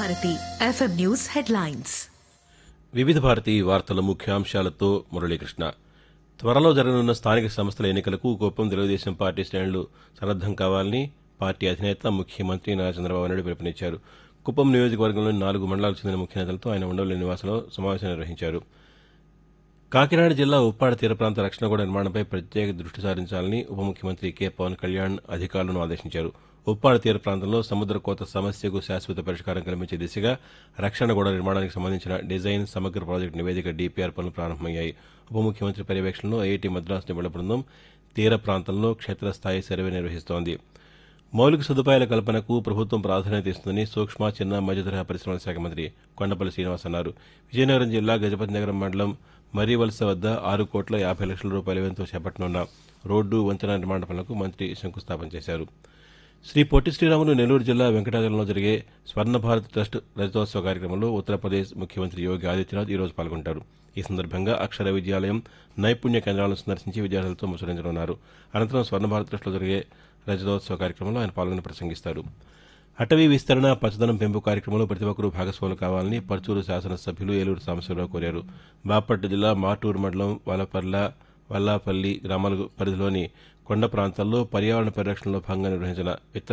Bharati FM news headlines వివిధ భారతి వార్తల ముఖ్యాంశాలతో మురళీకృష్ణ త్వరలో జరగనున్న స్థానిక సంస్థల ఎన్నికలకు కుప్పం తెలుగుదేశం పార్టీ శ్రేణులు సన్నద్దం కావాలని పార్టీ అధినేత ముఖ్యమంత్రి నారా చంద్రబాబు నాయుడు పిలుపునిచ్చారు కుప్పం నియోజకవర్గంలోని నాలుగు మండలాలకు చెందిన ముఖ్య నేతలతో ఆయన ఉండవల్లి నివాసంలో సమావేశం నిర్వహించారు కాకినాడ జిల్లా ఉప్పాడ తీర ప్రాంత రక్షణ గోడ నిర్మాణంపై ప్రత్యేక దృష్టి సారించాలని ఉప ముఖ్యమంత్రి కె పవన్ కళ్యాణ్ అధికారులను ఆదేశించారు ఉప్పాడ తీర ప్రాంతంలో సముద్ర కోత సమస్యకు శాశ్వత పరిష్కారం కల్పించే దిశగా రక్షణ గోడ నిర్మాణానికి సంబంధించిన డిజైన్ సమగ్ర ప్రాజెక్టు నివేదిక డీపీఆర్ పనులు ప్రారంభమయ్యాయి ఉప ముఖ్యమంత్రి పర్యవేక్షణలో ఐఐటీ మద్రాసు నిపుణుల బృందం తీర ప్రాంతంలో క్షేత్రస్థాయి సర్వే నిర్వహిస్తోంది మౌలిక సదుపాయాల కల్పనకు ప్రభుత్వం ప్రాధాన్యత ఇస్తుందని సూక్ష్మ చిన్న మధ్యతరహా పరిశ్రమల శాఖ మంత్రి కొండపల్లి శ్రీనివాస్ అన్నారు విజయనగరం జిల్లా గజపతి నగరం మండలం మర్రివలస వద్ద ఆరు కోట్ల యాభై లక్షల రూపాయల వ్యయంతో చేపట్టనున్న రోడ్డు వంతెన నిర్మాణ పనులకు మంత్రి శంకుస్థాపన చేశారు శ్రీ పొట్టి శ్రీరాములు నెల్లూరు జిల్లా వెంకటాచలంలో జరిగే స్వర్ణ భారత్ ట్రస్ట్ రజతోత్సవ కార్యక్రమంలో ఉత్తరప్రదేశ్ ముఖ్యమంత్రి యోగి ఆదిత్యనాథ్ ఈరోజు పాల్గొంటారు ఈ సందర్భంగా అక్షర విద్యాలయం నైపుణ్య కేంద్రాలను సందర్శించి విద్యార్థులతో ముచ్చరించనున్నారు అనంతరం స్వర్ణ భారత్ ట్రస్ట్లో జరిగే రజతోత్సవ కార్యక్రమంలో ఆయన పాల్గొని ప్రసంగిస్తారు అటవీ విస్తరణ పచ్చదనం పెంపు కార్యక్రమంలో ప్రతి ఒక్కరూ భాగస్వాములు కావాలని పర్చూరు శాసనసభ్యులు ఏలూరు సాంబశివరావు కోరారు బాపట్ల జిల్లా మాటూరు మండలం వలపర్ల వల్లాపల్లి గ్రామాల పరిధిలోని కొండ ప్రాంతాల్లో పర్యావరణ పరిరక్షణలో భాగంగా నిర్వహించిన విత్తన